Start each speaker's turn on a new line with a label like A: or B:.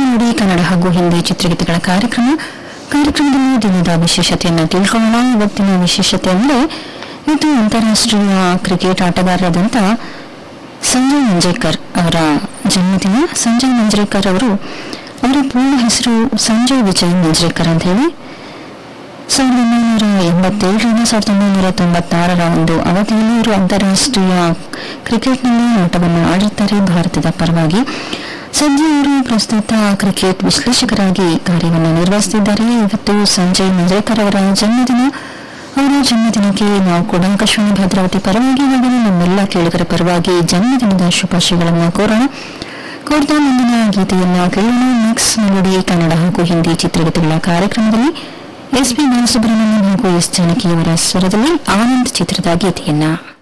A: melody Kannada ಹಾಗೂ ಹಿಂದಿ ಚಿತ್ರಗೀತೆಗಳ ಕಾರ್ಯಕ್ರಮ ಕಾರ್ಯಕ್ರಮದಲ್ಲಿ ದಿನದ ವಿಶೇಷತೆಯನ್ನು ತಿಳ್ಕೊಳ್ಳೋಣ ಇವತ್ತಿನ ವಿಶೇಷತೆ ಅಂದರೆ ಇದು ಅಂತಾರಾಷ್ಟ್ರೀಯ ಕ್ರಿಕೆಟ್ ಆಟಗಾರರಾದಂಥ ಸಂಜಯ್ ಮಂಜೇಕರ್ ಅವರ ಜನ್ಮದಿನ ಸಂಜಯ್ ಮಂಜ್ರೇಕರ್ ಅವರು ಅವರ ಪೂರ್ಣ ಹೆಸರು ಸಂಜಯ್ ವಿಜಯ್ ಮಂಜ್ರೇಕರ್ ಅಂತ ಹೇಳಿ ಸಾವಿರದ ಒಂಬೈನೂರ ಎಂಬತ್ತೇಳರಿಂದ ಸಾವಿರದ ಒಂಬೈನೂರ ತೊಂಬತ್ತಾರರ ಒಂದು ಅವಧಿಯಲ್ಲಿ ಇವರು ಅಂತಾರಾಷ್ಟ್ರೀಯ ಕ್ರಿಕೆಟ್ನಲ್ಲಿ ಆಟವನ್ನು ಆಡಿರ್ತಾರೆ ಭಾರತದ ಪರವಾಗಿ ಸದ್ಯ ಅವರು ಪ್ರಸ್ತುತ ಕ್ರಿಕೆಟ್ ವಿಶ್ಲೇಷಕರಾಗಿ ಕಾರ್ಯವನ್ನು ನಿರ್ವಹಿಸುತ್ತಿದ್ದಾರೆ ಇವತ್ತು ಸಂಜಯ್ ಮಂಜ್ರೇಕರ್ ಅವರ ಜನ್ಮದಿನ ಅವರ ಜನ್ಮದಿನಕ್ಕೆ ನಾವು ಕೂಡ ಆಕಾಶವಾಣಿ ಭದ್ರಾವತಿ ಪರವಾಗಿ ಹಾಗೂ ನಮ್ಮೆಲ್ಲ ಕೇಳುಗರ ಪರವಾಗಿ ಜನ್ಮದಿನದ ಶುಭಾಶಯಗಳನ್ನು ಕೋರೋಣ ಕೋರ್ತಾ ಮುಂದಿನ ಗೀತೆಯನ್ನ ಕೇಳೋಣ ಮಿಕ್ಸ್ ಮೆಲೋಡಿ ಕನ್ನಡ ಹಾಗೂ ಹಿಂದಿ ಚಿತ್ರಗೀತೆಗಳ ಕಾರ್ಯಕ್ರಮದಲ್ಲಿ ಎಸ್ ಪಿ ಬಾಲಸುಬ್ರಹ್ಮಣ್ಯಂ ಹಾಗೂ ಎಸ್ ಜಾನಕಿಯವರ ಸ್ವರದಲ್ಲಿ ಆನಂದ್ ಚಿತ್ರದ ಗೀತೆಯನ್ನ